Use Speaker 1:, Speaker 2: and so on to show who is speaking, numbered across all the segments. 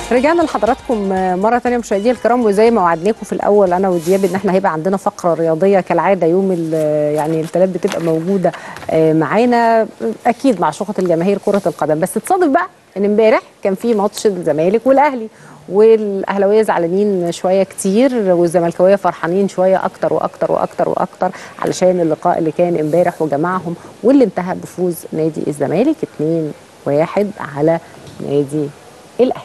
Speaker 1: رجعنا لحضراتكم مرة تانية مشاهدينا الكرام وزي ما وعدناكم في الأول أنا ودياب إن إحنا هيبقى عندنا فقرة رياضية كالعادة يوم ال- يعني الثلاث بتبقى موجودة آه، معانا أكيد مع شقة الجماهير كرة القدم بس تصادف بقى إن امبارح كان في ماتش الزمالك والأهلي والاهلاويه زعلانين شويه كتير والزملكاويه فرحانين شويه اكتر واكتر واكتر واكتر علشان اللقاء اللي كان امبارح وجمعهم واللي انتهى بفوز نادي الزمالك 2-1 على نادي الاهلي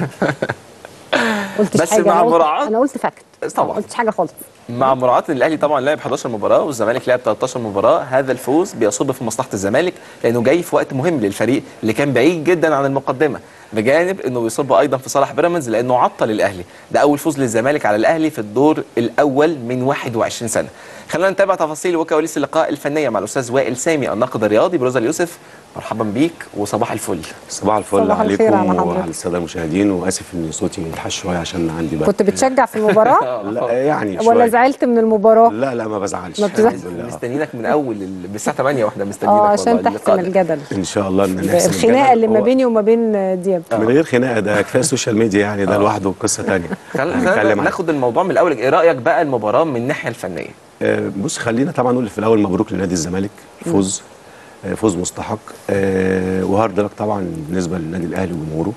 Speaker 1: قلتش
Speaker 2: بس
Speaker 1: حاجه
Speaker 2: مع
Speaker 1: أنا قلت-
Speaker 2: مراعاة-
Speaker 1: انا قلت فاكت
Speaker 2: طبعاً.
Speaker 1: ما قلتش حاجه خالص
Speaker 2: مع مراعاة ان الاهلي طبعا لعب 11 مباراه والزمالك لعب 13 مباراه هذا الفوز بيصب في مصلحه الزمالك لانه جاي في وقت مهم للفريق اللي كان بعيد جدا عن المقدمه بجانب انه بيصب ايضا في صالح بيراميدز لانه عطل الاهلي ده اول فوز للزمالك على الاهلي في الدور الاول من 21 سنه خلينا نتابع تفاصيل وكواليس اللقاء الفنيه مع الاستاذ وائل سامي الناقد الرياضي بروزا اليوسف مرحبا بيك وصباح الفل
Speaker 3: صباح الفل
Speaker 1: صباح الخير على
Speaker 3: عليكم
Speaker 1: حضرتك.
Speaker 3: وعلى الساده المشاهدين واسف ان صوتي منحش شويه عشان عندي بقى
Speaker 1: كنت بتشجع في المباراه
Speaker 3: لا يعني
Speaker 1: ولا
Speaker 3: شوية.
Speaker 1: زعلت من المباراه
Speaker 3: لا لا ما بزعلش
Speaker 1: ما بتزعلش؟
Speaker 3: الحمد لله.
Speaker 2: مستنيينك من اول ال- من الساعه 8 واحنا مستنيينك
Speaker 1: اه
Speaker 2: والله
Speaker 1: عشان
Speaker 2: اللقاء
Speaker 1: تحسم
Speaker 2: ده.
Speaker 1: الجدل
Speaker 3: ان شاء الله ان نحسن
Speaker 1: الخناقه
Speaker 3: الجدل.
Speaker 1: اللي ما
Speaker 3: هو
Speaker 1: بيني وما بين دياب
Speaker 3: من غير خناقه ده كفايه السوشيال ميديا يعني ده لوحده قصه ثانيه
Speaker 2: خلينا ناخد الموضوع من الاول ايه رايك بقى المباراه من الناحيه الفنيه
Speaker 3: بص خلينا طبعا نقول في الاول مبروك لنادي الزمالك فوز آه، فوز مستحق آه، وهارد لك طبعا بالنسبه للنادي الاهلي وجمهوره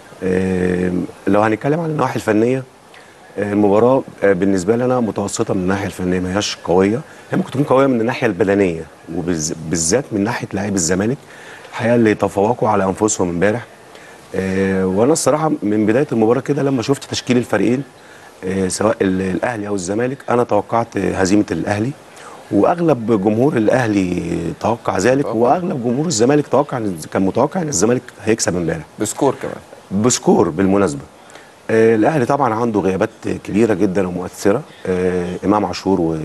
Speaker 3: آه، لو هنتكلم عن النواحي الفنيه آه، المباراه آه، بالنسبه لي انا متوسطه من الناحيه الفنيه ما هياش قويه هي ممكن تكون قويه من الناحيه البدنيه وبالذات من ناحيه لاعبي الزمالك الحقيقه اللي تفوقوا على انفسهم امبارح آه، وانا الصراحه من بدايه المباراه كده لما شفت تشكيل الفريقين آه، سواء ال- الاهلي او الزمالك انا توقعت هزيمه الاهلي واغلب جمهور الاهلي توقع ذلك واغلب جمهور الزمالك توقع إن- كان متوقع ان الزمالك هيكسب امبارح
Speaker 2: بسكور كمان
Speaker 3: بسكور بالمناسبه آه الاهلي طبعا عنده غيابات كبيره جدا ومؤثره آه امام عاشور و-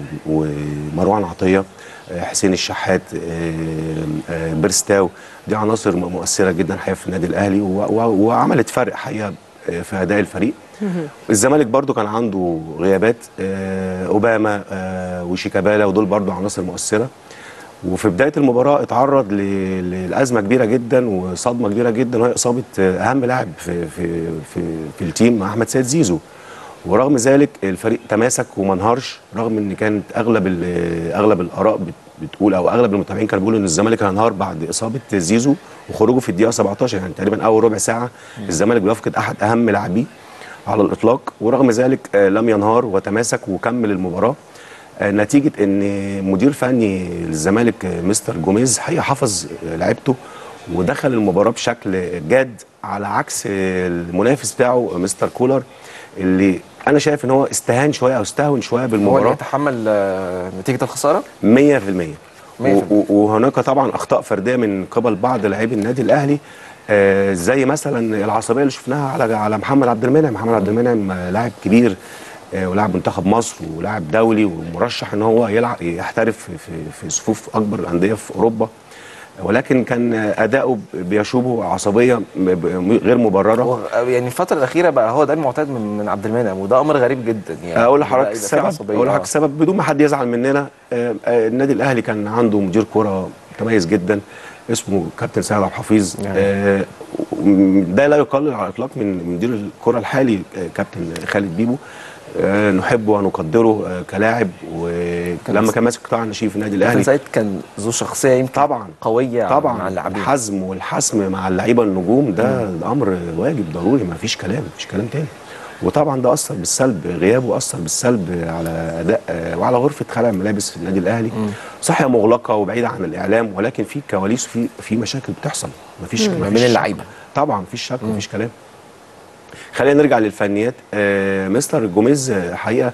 Speaker 3: ومروان عطيه آه حسين الشحات آه آه بيرستاو دي عناصر م- مؤثره جدا حقيقه في النادي الاهلي و- و- وعملت فرق حقيقه آه، في اداء الفريق الزمالك برضو كان عنده غيابات آه اوباما آه وشيكابالا ودول برضو عناصر مؤثره وفي بدايه المباراه اتعرض ل- لازمه كبيره جدا وصدمه كبيره جدا وهي اصابه اهم لاعب في في في, في التيم مع احمد سيد زيزو ورغم ذلك الفريق تماسك وما انهارش رغم ان كانت اغلب ال- اغلب الاراء بت- بتقول او اغلب المتابعين كانوا بيقولوا ان الزمالك هينهار بعد اصابه زيزو وخروجه في الدقيقه 17 يعني تقريبا اول ربع ساعه الزمالك بيفقد احد اهم لاعبيه على الاطلاق ورغم ذلك آه، لم ينهار وتماسك وكمل المباراه آه، نتيجه ان مدير فني للزمالك آه، مستر جوميز حقيقه حفظ آه، لعيبته ودخل المباراه بشكل جاد على عكس آه، المنافس بتاعه آه، مستر كولر اللي انا شايف ان هو استهان شويه او استهون شويه
Speaker 2: هو اللي
Speaker 3: بالمباراه
Speaker 2: يتحمل آه، نتيجه الخساره
Speaker 3: 100% و- و- وهناك طبعا اخطاء فرديه من قبل بعض لاعبي النادي الاهلي آه زي مثلا العصبيه اللي شفناها على على محمد عبد المنعم محمد عبد المنعم آه، لاعب كبير آه ولاعب منتخب مصر ولاعب دولي ومرشح ان هو يلعب يحترف في, في, في صفوف اكبر الانديه في اوروبا ولكن كان اداؤه بيشوبه عصبيه م- ب- غير مبرره
Speaker 2: هو يعني الفتره الاخيره بقى هو ده المعتاد من, من عبد المنعم وده امر غريب جدا يعني
Speaker 3: اقول
Speaker 2: بقى
Speaker 3: لحضرتك
Speaker 2: يبقى في
Speaker 3: السبب
Speaker 2: عصبية.
Speaker 3: اقول لحضرتك
Speaker 2: آه.
Speaker 3: السبب بدون ما حد يزعل مننا آه، آه، النادي الاهلي كان عنده مدير كوره متميز جدا اسمه كابتن سيد عبد الحفيظ آه، و- ده لا يقلل على الاطلاق من مدير الكره الحالي آه، كابتن خالد بيبو آه، نحبه ونقدره آه، كلاعب ولما كان ماسك قطاع الناشئين في النادي
Speaker 2: كابتن
Speaker 3: الاهلي
Speaker 2: سيد كان ذو شخصيه يمكن
Speaker 3: طبعا
Speaker 2: قويه
Speaker 3: طبعا
Speaker 2: مع اللاعبين
Speaker 3: الحزم والحسم مع اللعيبه النجوم ده, ده امر واجب ضروري ما فيش كلام مفيش كلام تاني وطبعا ده اثر بالسلب غيابه اثر بالسلب على اداء آه، وعلى غرفه خلع الملابس في النادي الاهلي صح هي مغلقه وبعيده عن الاعلام ولكن في كواليس وفي في مشاكل بتحصل مفيش
Speaker 2: مم.
Speaker 3: مفيش
Speaker 2: من
Speaker 3: شك.
Speaker 2: اللعيبة.
Speaker 3: طبعا مفيش شك مفيش كلام خلينا نرجع للفنيات آه مستر جوميز آه، حقيقه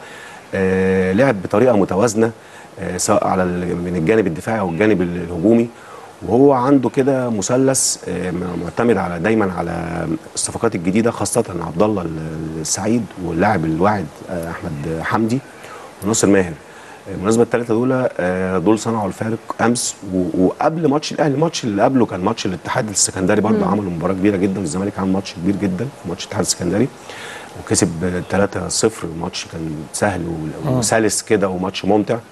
Speaker 3: آه لعب بطريقه متوازنه آه سواء على ال- من الجانب الدفاعي او الجانب الهجومي وهو عنده كده مثلث آه م- معتمد على دايما على الصفقات الجديده خاصه عبد الله ال- السعيد واللاعب الواعد آه احمد حمدي وناصر ماهر بالمناسبه الثلاثه دول آه، دول صنعوا الفارق امس و- وقبل ماتش الاهلي الماتش اللي قبله كان ماتش الاتحاد السكندري برضه
Speaker 1: مم.
Speaker 3: عملوا مباراه كبيره جدا والزمالك عمل ماتش كبير جدا في ماتش الاتحاد السكندري وكسب 3-0 الماتش كان سهل و-
Speaker 2: مم.
Speaker 3: وسلس كده وماتش ممتع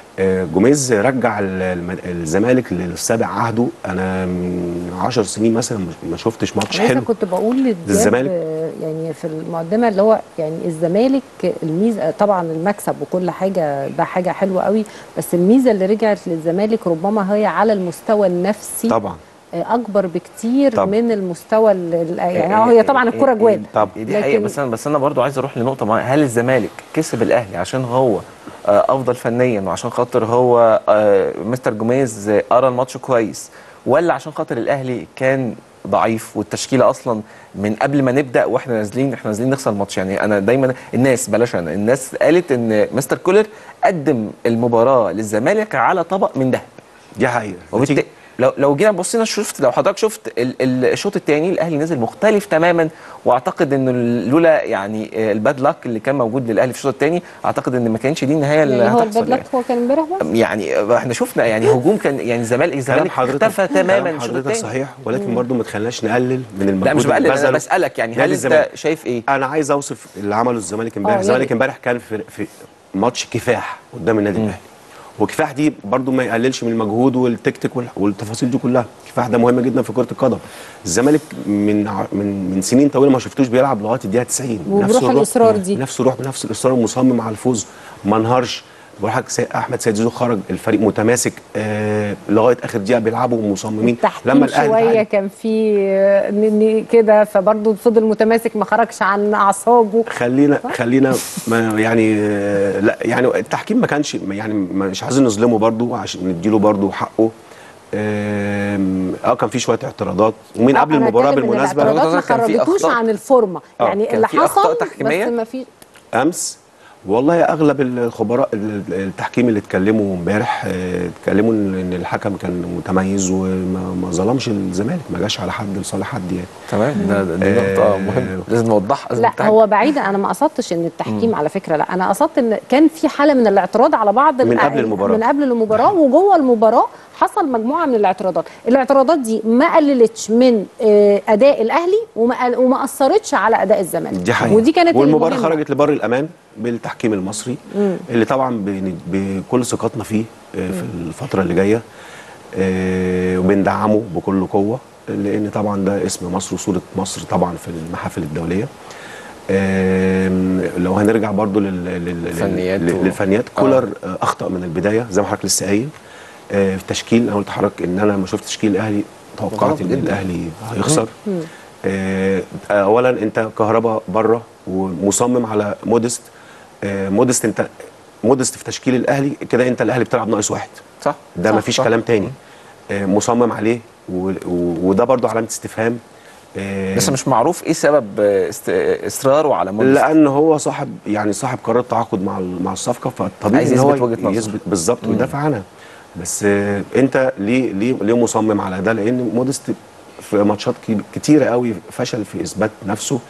Speaker 3: آه، جوميز رجع ال- الم- الزمالك للسابع عهده انا من 10 سنين مثلا ما- ما شفتش ماتش
Speaker 1: أنا لسه
Speaker 3: حلو
Speaker 1: كنت بقول للزمالك
Speaker 3: للزمالك.
Speaker 1: يعني في المقدمه اللي هو يعني الزمالك الميزه طبعا المكسب وكل حاجه ده حاجه حلوه قوي بس الميزه اللي رجعت للزمالك ربما هي على المستوى النفسي
Speaker 3: طبعا
Speaker 1: اكبر بكتير
Speaker 3: طبعا.
Speaker 1: من المستوى ال- ال- يعني هو هي طبعا الكره جوان
Speaker 3: طبعا
Speaker 2: دي حقيقه بس انا بس انا برضو عايز اروح لنقطه معينه هل الزمالك كسب الاهلي عشان هو آه، افضل فنيا وعشان خاطر هو آه، مستر جوميز آه، قرا الماتش كويس ولا عشان خاطر الاهلي كان ضعيف والتشكيله اصلا من قبل ما نبدا واحنا نازلين احنا نازلين نخسر الماتش يعني انا دايما الناس بلاش انا الناس قالت ان مستر كولر قدم المباراه للزمالك على طبق من ذهب
Speaker 3: دي حقيقه
Speaker 2: وبالتالي لو لو جينا بصينا شفت لو حضرتك شفت ال- ال- الشوط الثاني الاهلي نزل مختلف تماما واعتقد ان لولا يعني آه، الباد لك اللي كان موجود للاهلي في الشوط الثاني اعتقد ان ما كانش دي النهايه اللي
Speaker 1: يعني هو
Speaker 2: هتحصل
Speaker 1: الباد لك هو كان امبارح بس
Speaker 2: يعني يعني احنا شفنا يعني هجوم كان يعني الزمالك
Speaker 3: كلام
Speaker 2: الزمالك
Speaker 3: حضرتك
Speaker 2: اختفى تماما
Speaker 3: كلام
Speaker 2: الشوط
Speaker 3: حضرتك
Speaker 2: الثاني
Speaker 3: صحيح ولكن برضو ما تخليناش نقلل من المجهود
Speaker 2: لا مش
Speaker 3: اللي
Speaker 2: بقلل انا
Speaker 3: بذله
Speaker 2: بسالك يعني
Speaker 3: نادي
Speaker 2: هل انت
Speaker 3: الزمالك.
Speaker 2: شايف ايه؟
Speaker 3: انا عايز اوصف اللي عمله الزمالك
Speaker 1: آه،
Speaker 3: امبارح
Speaker 1: يا
Speaker 3: الزمالك
Speaker 1: ريت.
Speaker 3: امبارح كان في, في ماتش كفاح قدام النادي الاهلي وكفاح دي برضو ما يقللش من المجهود والتكتيك وال- والتفاصيل دي كلها كفاح ده مهم جدا في كره القدم الزمالك من ع- من من سنين طويله ما شفتوش بيلعب لغايه الدقيقه 90
Speaker 1: وبروح
Speaker 3: الروح-
Speaker 1: الإصرار دي.
Speaker 3: نفس الروح بنفس الاصرار مصمم على الفوز ما انهارش بقول لحضرتك سي- احمد سيد زيزو خرج الفريق متماسك آه لغايه اخر دقيقه بيلعبوا مصممين
Speaker 1: التحكيم شويه
Speaker 3: تعادل-
Speaker 1: كان في آه، ن- ن- كده فبرضه فضل متماسك ما خرجش عن اعصابه
Speaker 3: خلينا خلينا ما يعني آه، لا يعني التحكيم ما كانش يعني مش عايزين نظلمه برضو عشان نديله برضو حقه آم، اه كان في شويه اعتراضات ومن
Speaker 1: آه،
Speaker 3: قبل
Speaker 1: أنا
Speaker 3: المباراه
Speaker 1: هتكلم إن
Speaker 3: بالمناسبه
Speaker 1: الاعتراضات ما
Speaker 2: كان في
Speaker 1: خرجتوش
Speaker 2: أخطاء.
Speaker 1: عن الفورمه
Speaker 3: آه،
Speaker 1: يعني
Speaker 2: كان
Speaker 1: اللي
Speaker 2: في أخطاء
Speaker 1: حصل
Speaker 2: تحكيمية؟
Speaker 1: بس ما في
Speaker 3: امس والله اغلب الخبراء ال- التحكيم اللي اتكلموا امبارح آه، اتكلموا ان إن الحكم كان متميز وما ما ظلمش الزمالك ما جاش على حد لصالح حد يعني
Speaker 2: تمام ده ده- دي نقطه
Speaker 3: آه،
Speaker 2: مهمه لازم نوضحها لازم
Speaker 1: لا
Speaker 2: نتعامل.
Speaker 1: هو بعيدا انا ما قصدتش ان التحكيم على فكره لا انا قصدت ان كان في حاله من الاعتراض على بعض
Speaker 3: من
Speaker 1: الأ-
Speaker 3: قبل المباراة.
Speaker 1: من قبل المباراه وجوه المباراه حصل مجموعه من الاعتراضات الاعتراضات دي ما قللتش من آه، اداء الاهلي وما قل- وما اثرتش على اداء الزمالك
Speaker 3: دي حقيقة
Speaker 1: ودي كانت
Speaker 3: والمباراة
Speaker 1: المهمة.
Speaker 3: خرجت لبر الأمان بالتحكيم المصري اللي طبعا بن- بكل ثقتنا فيه آه، في الفترة اللي جاية آه، وبندعمه بكل قوة لأن طبعا ده اسم مصر وصورة مصر طبعا في المحافل الدولية آم، لو هنرجع برضو لل- لل- لل-
Speaker 2: فنيات
Speaker 3: لل-
Speaker 2: و-
Speaker 3: للفنيات
Speaker 2: آه.
Speaker 3: كولر آه، أخطأ من البداية زي ما حضرتك لسه قايل آه، في التشكيل أنا قلت لحضرتك إن أنا لما شفت تشكيل الأهلي توقعت
Speaker 2: غلط
Speaker 3: إن
Speaker 2: جدا.
Speaker 3: الأهلي هيخسر آه، اولا انت كهربا بره ومصمم على مودست آه، مودست انت مودست في تشكيل الاهلي كده انت الاهلي بتلعب ناقص واحد
Speaker 2: صح
Speaker 3: ده
Speaker 1: صح،
Speaker 3: مفيش
Speaker 2: صح.
Speaker 3: كلام تاني آه، مصمم عليه و- و- وده برضو علامه استفهام آه،
Speaker 2: بس مش معروف ايه سبب آه، است- آه، اصراره على مودست
Speaker 3: لان هو صاحب يعني صاحب قرار التعاقد مع ال- مع الصفقه فالطبيعي
Speaker 2: عايز
Speaker 3: ان هو
Speaker 2: يثبت وجهة نظره.
Speaker 3: يثبت بالظبط ويدافع عنها بس آه، انت ليه ليه ليه مصمم على ده لان مودست في ماتشات كي- كتيره قوي فشل في اثبات نفسه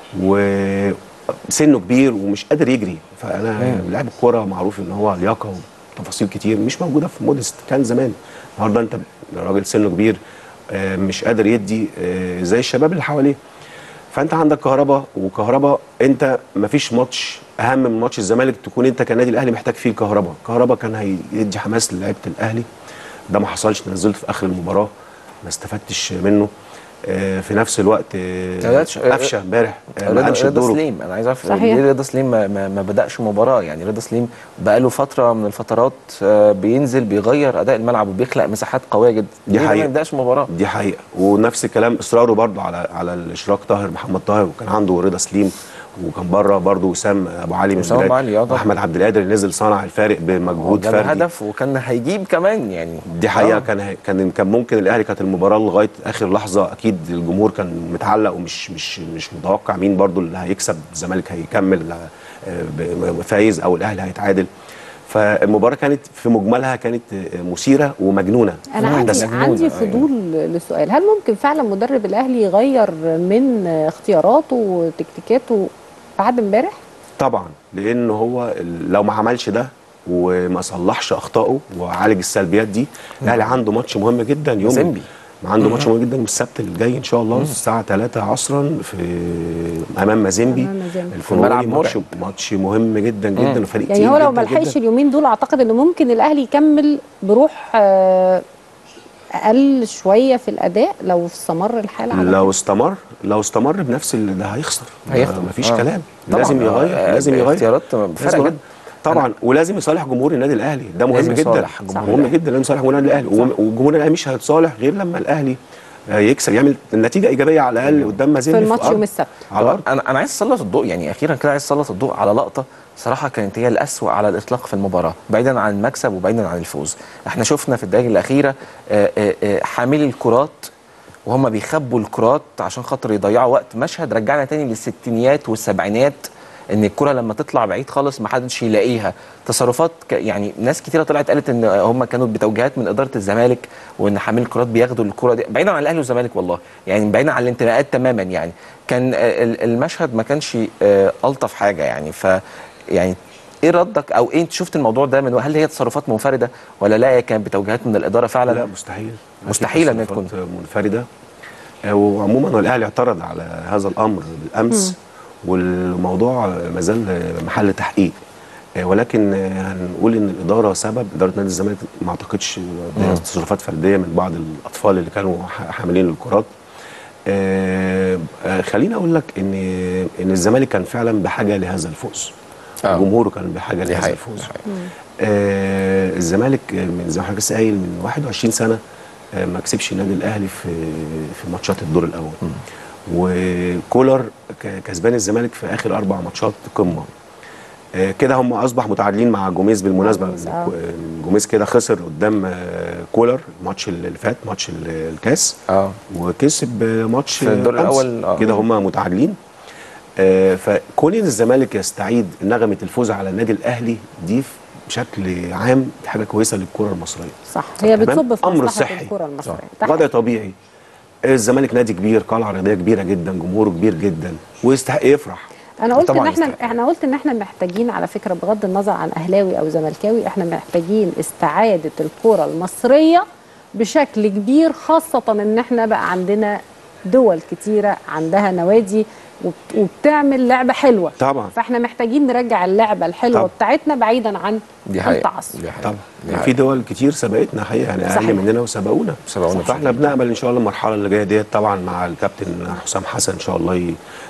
Speaker 3: وسنه كبير ومش قادر يجري فانا لاعب الكوره معروف ان هو لياقه وتفاصيل كتير مش موجوده في مودست كان زمان النهارده انت راجل سنه كبير آه، مش قادر يدي آه، زي الشباب اللي حواليه فانت عندك كهربا وكهربا انت مفيش ماتش اهم من ماتش الزمالك تكون انت كنادي الاهلي محتاج فيه كهربا كهربا كان هيدي حماس للعيبه الاهلي ده ما حصلش نزلته في اخر المباراه ما استفدتش منه آه، في نفس الوقت آه،
Speaker 2: تلاتش-
Speaker 3: قفشه امبارح آه، ما
Speaker 2: رضا,
Speaker 3: قامش
Speaker 2: رضا
Speaker 3: دوره
Speaker 2: سليم انا عايز اعرف
Speaker 1: صحيح.
Speaker 2: ليه رضا سليم ما, ما, ما بداش مباراه يعني رضا سليم بقاله فتره من الفترات آه، بينزل بيغير اداء الملعب وبيخلق مساحات قويه جدا
Speaker 3: دي
Speaker 2: ليه ما
Speaker 3: حقيقة.
Speaker 2: يبداش مباراه
Speaker 3: دي حقيقه ونفس الكلام اصراره برضو على على الاشراك طاهر محمد طاهر وكان عنده رضا سليم وكان بره برضو وسام ابو علي من
Speaker 2: وسام أبو
Speaker 3: البداية.
Speaker 2: علي، آه طبعا.
Speaker 3: واحمد عبد القادر اللي نزل صنع الفارق بمجهود
Speaker 2: جاب
Speaker 3: فردي
Speaker 2: هدف وكان هيجيب كمان يعني
Speaker 3: دي حقيقه
Speaker 2: آه.
Speaker 3: كان هي- كان كان ممكن الاهلي كانت المباراه لغايه اخر لحظه اكيد الجمهور كان متعلق ومش مش مش متوقع مين برضو اللي هيكسب الزمالك هيكمل آه، ب- فايز او الاهلي هيتعادل فالمباراه كانت في مجملها كانت آه، مثيره ومجنونه
Speaker 1: انا عندي
Speaker 3: أحداث.
Speaker 2: مجنونة،
Speaker 1: عندي
Speaker 2: أيوة.
Speaker 1: فضول للسؤال هل ممكن فعلا مدرب الاهلي يغير من اختياراته وتكتيكاته بعد امبارح
Speaker 3: طبعا لان هو ال- لو ما عملش ده وما صلحش اخطائه وعالج السلبيات دي الاهلي عنده ماتش مهم جدا يوم
Speaker 2: مازيمبي.
Speaker 3: عنده ماتش مهم جدا يوم السبت الجاي ان شاء الله الساعه 3 عصرا في امام مازيمبي
Speaker 1: أمام مازيمبي.
Speaker 3: الفنوري
Speaker 2: ملعب
Speaker 3: ماتش
Speaker 2: مرعب.
Speaker 3: ماتش مهم جدا جدا وفريق
Speaker 1: يعني
Speaker 3: تقيل
Speaker 1: هو لو
Speaker 3: جداً
Speaker 1: ما لحقش
Speaker 3: جداً.
Speaker 1: اليومين دول اعتقد انه ممكن الاهلي يكمل بروح آه، اقل شويه في الاداء لو استمر الحال على
Speaker 3: لو استمر لو استمر بنفس اللي ده هيخسر
Speaker 2: هيخسر.
Speaker 3: ما فيش
Speaker 2: آه.
Speaker 3: كلام
Speaker 2: طبعاً.
Speaker 3: لازم يغير
Speaker 2: آه،
Speaker 3: لازم يغير
Speaker 2: اختيارات
Speaker 3: لازم
Speaker 2: فارقه
Speaker 3: يغير.
Speaker 2: جدا
Speaker 3: طبعا ولازم يصالح جمهور النادي الاهلي ده مهم
Speaker 2: لازم
Speaker 3: جدا
Speaker 2: يصالح جمهور
Speaker 3: مهم جدا لازم يصالح جمهور النادي الاهلي وم- وجمهور الاهلي مش هيتصالح غير لما الاهلي آه، يكسب يعمل نتيجه ايجابيه على الاقل قدام مازيمبي
Speaker 1: في الماتش
Speaker 3: أرض.
Speaker 1: يوم السبت.
Speaker 3: على الارض
Speaker 2: انا انا عايز اسلط الضوء يعني اخيرا كده عايز اسلط الضوء على لقطه صراحه كانت هي الاسوأ على الاطلاق في المباراه بعيدا عن المكسب وبعيدا عن الفوز احنا شفنا في الدقائق الاخيره آه، آه، آه، حاملي الكرات وهم بيخبوا الكرات عشان خاطر يضيعوا وقت مشهد رجعنا تاني للستينيات والسبعينات ان الكره لما تطلع بعيد خالص ما حدش يلاقيها تصرفات ك يعني ناس كتيره طلعت قالت ان هم كانوا بتوجيهات من اداره الزمالك وان حامل الكرات بياخدوا الكره دي بعيدا عن الاهلي والزمالك والله يعني بعيدا عن الانتماءات تماما يعني كان آه، ال- المشهد ما كانش آه، الطف حاجه يعني ف يعني ايه ردك او ايه انت شفت الموضوع ده من هل هي تصرفات منفرده ولا لا هي كانت بتوجيهات من الاداره فعلا
Speaker 3: لا مستحيل
Speaker 2: مستحيل إن
Speaker 3: تصرفات
Speaker 2: تكون.
Speaker 3: منفرده آه، وعموما هو الاهلي اعترض على هذا الامر بالامس والموضوع ما زال محل تحقيق آه، ولكن آه، هنقول ان الاداره سبب اداره نادي الزمالك ما اعتقدش ده تصرفات فرديه من بعض الاطفال اللي كانوا ح- حاملين الكرات آه، آه، خليني اقول لك ان ان الزمالك كان فعلا بحاجه لهذا الفوز
Speaker 2: آه.
Speaker 3: جمهوره كان بحاجه
Speaker 2: دي
Speaker 3: لهذا
Speaker 2: حقيقة،
Speaker 3: الفوز
Speaker 2: دي حقيقة.
Speaker 3: آه الزمالك من زي ما حضرتك لسه قايل من 21 سنه آه ما كسبش النادي الاهلي في في ماتشات الدور الاول وكولر ك- كسبان الزمالك في اخر اربع ماتشات قمه آه كده هم اصبح متعادلين مع جوميز بالمناسبه
Speaker 1: جوميز، آه.
Speaker 3: جوميز كده خسر قدام آه كولر الماتش اللي فات ماتش ال- الكاس
Speaker 2: اه
Speaker 3: وكسب ماتش
Speaker 2: في الدور
Speaker 3: أمس.
Speaker 2: الأول، آه.
Speaker 3: كده هم متعادلين آه، فكون ان الزمالك يستعيد نغمه الفوز على النادي الاهلي دي ف- بشكل عام دي حاجه كويسه للكره المصريه
Speaker 1: صح هي
Speaker 3: تمام؟
Speaker 1: بتصب في
Speaker 3: أمر
Speaker 1: مصلحه
Speaker 3: صحي.
Speaker 1: الكره المصريه ده
Speaker 3: وضع
Speaker 1: حقيقي.
Speaker 3: طبيعي الزمالك نادي كبير قلعه رياضيه كبيره جدا جمهوره كبير جدا ويستحق يفرح
Speaker 1: انا قلت ان
Speaker 2: طبعاً
Speaker 1: احنا
Speaker 2: يستحق.
Speaker 1: احنا قلت ان احنا محتاجين على فكره بغض النظر عن اهلاوي او زملكاوي احنا محتاجين استعاده الكره المصريه بشكل كبير خاصه ان احنا بقى عندنا دول كتيره عندها نوادي وبت- وبتعمل لعبه حلوه
Speaker 3: طبعا
Speaker 1: فاحنا محتاجين نرجع اللعبه الحلوه
Speaker 3: طبعاً.
Speaker 1: بتاعتنا بعيدا عن
Speaker 2: دي حقيقه
Speaker 1: التعصب
Speaker 2: دي حقيقه
Speaker 3: طبعا
Speaker 2: دي
Speaker 3: في
Speaker 2: حقيقة.
Speaker 3: دول كتير سبقتنا حقيقه يعني
Speaker 1: صحيح.
Speaker 3: اقل مننا وسبقونا
Speaker 2: سبقونا
Speaker 3: فاحنا
Speaker 2: بشكل
Speaker 3: بنامل ان شاء الله المرحله اللي جايه ديت طبعا مع الكابتن حسام حسن ان شاء الله ي-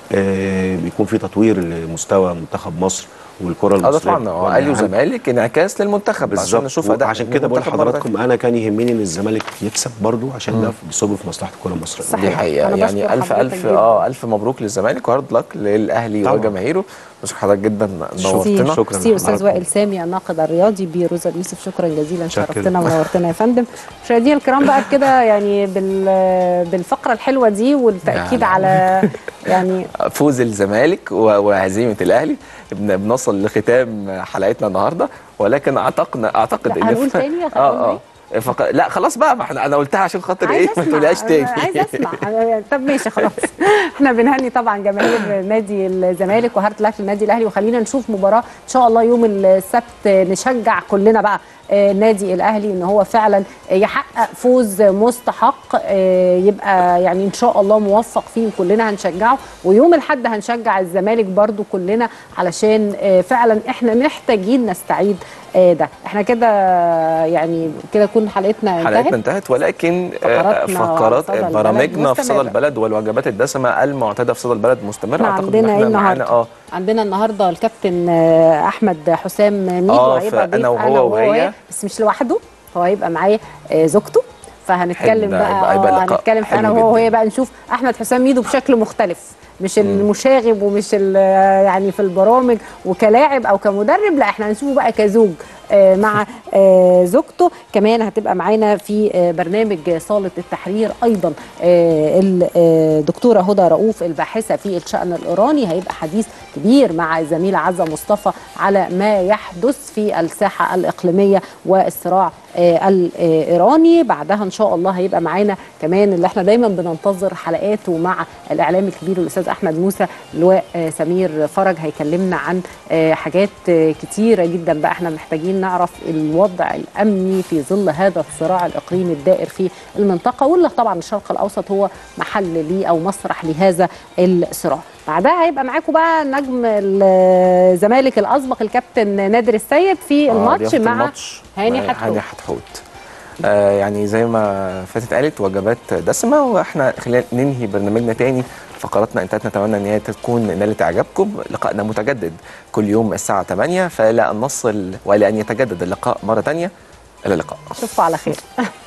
Speaker 3: آه، بيكون في تطوير لمستوى منتخب مصر والكره
Speaker 2: اه ده
Speaker 3: المصريه
Speaker 2: طبعا هو
Speaker 3: بوجه
Speaker 2: اهلي
Speaker 3: عام.
Speaker 2: وزمالك انعكاس للمنتخب عشان
Speaker 3: بالظبط
Speaker 2: نشوف اداء
Speaker 3: عشان كده بقول
Speaker 2: المنتخب مرة تانية.
Speaker 3: لحضراتكم انا كان يهمني ان الزمالك يكسب برضو عشان ده بيصب في مصلحه الكره المصريه
Speaker 1: صحيح.
Speaker 2: دي حقيقه
Speaker 1: أنا
Speaker 2: يعني
Speaker 1: بشكر
Speaker 2: الف
Speaker 1: حضرتك
Speaker 2: الف
Speaker 1: جداً.
Speaker 2: اه الف مبروك للزمالك وهارد لك للاهلي
Speaker 3: طبعاً.
Speaker 2: وجماهيره بشكر حضرتك جدا
Speaker 1: شكرا
Speaker 2: نورتنا
Speaker 3: شكراً
Speaker 1: سي استاذ
Speaker 3: لحضراتكم.
Speaker 1: وائل سامي الناقد الرياضي بروزا يوسف شكرا جزيلا
Speaker 3: شكراً.
Speaker 1: شرفتنا ونورتنا يا فندم مشاهدينا الكرام بقى كده يعني بال بالفقره الحلوه دي والتاكيد
Speaker 2: لا.
Speaker 1: على يعني
Speaker 2: فوز الزمالك و- وهزيمه الاهلي بن- بنصل لختام حلقتنا النهارده ولكن اعتقد اعتقد
Speaker 1: لا، هنقول تاني يا
Speaker 2: اه اه فق... لا خلاص بقى ما احنا انا قلتها عشان خاطر
Speaker 1: عايز
Speaker 2: ايه ما
Speaker 1: اسمع
Speaker 2: تقولهاش تاني
Speaker 1: عايز اسمع طب ماشي خلاص احنا بنهني طبعا جماهير نادي الزمالك وهارد لك للنادي الاهلي وخلينا نشوف مباراه ان شاء الله يوم السبت نشجع كلنا بقى آه، النادي الاهلي ان هو فعلا يحقق فوز مستحق آه، يبقى يعني ان شاء الله موفق فيه كلنا هنشجعه ويوم الاحد هنشجع الزمالك برضو كلنا علشان آه، فعلا احنا محتاجين نستعيد آه، ده احنا كده يعني كده تكون حلقتنا انتهت
Speaker 2: حلقتنا انتهت ولكن آه،
Speaker 1: فقراتنا
Speaker 2: فقرات
Speaker 1: صدى البلد
Speaker 2: برامجنا في صدى
Speaker 1: مستمرة.
Speaker 2: البلد والوجبات الدسمه المعتاده في صدى البلد مستمره
Speaker 1: احنا
Speaker 2: اعتقد ان
Speaker 1: عندنا ايه
Speaker 2: احنا معانا
Speaker 1: النهارده؟
Speaker 2: اه
Speaker 1: عندنا النهارده الكابتن آه، احمد حسام ميدو
Speaker 2: آه،
Speaker 1: هيبقى
Speaker 2: فأنا
Speaker 1: ضيف
Speaker 2: وهو وهي.
Speaker 1: بس مش لوحده هو هيبقى معاه آه، زوجته فهنتكلم
Speaker 2: حلو،
Speaker 1: بقى
Speaker 2: هيبقى- هيبقى
Speaker 1: اه
Speaker 2: لقاء
Speaker 1: هنتكلم في
Speaker 2: حلو
Speaker 1: انا وهو
Speaker 2: جداً.
Speaker 1: وهي بقى نشوف احمد حسام ميدو بشكل مختلف مش المشاغب ومش ال- يعني في البرامج وكلاعب او كمدرب لا احنا هنشوفه بقى كزوج آه، مع آه، زوجته كمان هتبقى معانا في آه، برنامج صالة التحرير أيضا آه، الدكتورة هدى رؤوف الباحثة في الشأن الإيراني هيبقى حديث كبير مع الزميلة عزة مصطفى على ما يحدث في الساحة الإقليمية والصراع آه، الإيراني بعدها إن شاء الله هيبقى معانا كمان اللي احنا دايما بننتظر حلقاته مع الإعلام الكبير الأستاذ أحمد موسى اللواء آه، سمير فرج هيكلمنا عن آه، حاجات آه، كتيرة جدا بقى احنا محتاجين عايزين نعرف الوضع الامني في ظل هذا الصراع الاقليمي الدائر في المنطقه واللي طبعا الشرق الاوسط هو محل ليه او مسرح لهذا الصراع بعدها هيبقى معاكم بقى نجم الزمالك الاسبق الكابتن نادر السيد في
Speaker 2: آه،
Speaker 1: الماتش
Speaker 2: رياضة
Speaker 1: مع
Speaker 2: الماتش
Speaker 1: هاني
Speaker 2: مع
Speaker 1: حتحوت
Speaker 2: هاني حتحوت آه يعني زي ما فاتت قالت وجبات دسمه واحنا خلال ننهي برنامجنا تاني فقراتنا انتهت نتمنى ان هي تكون نالت اعجابكم لقائنا متجدد كل يوم الساعه 8 فلا ان نصل ولا ان يتجدد اللقاء مره تانية الى اللقاء
Speaker 1: اشوفكم على خير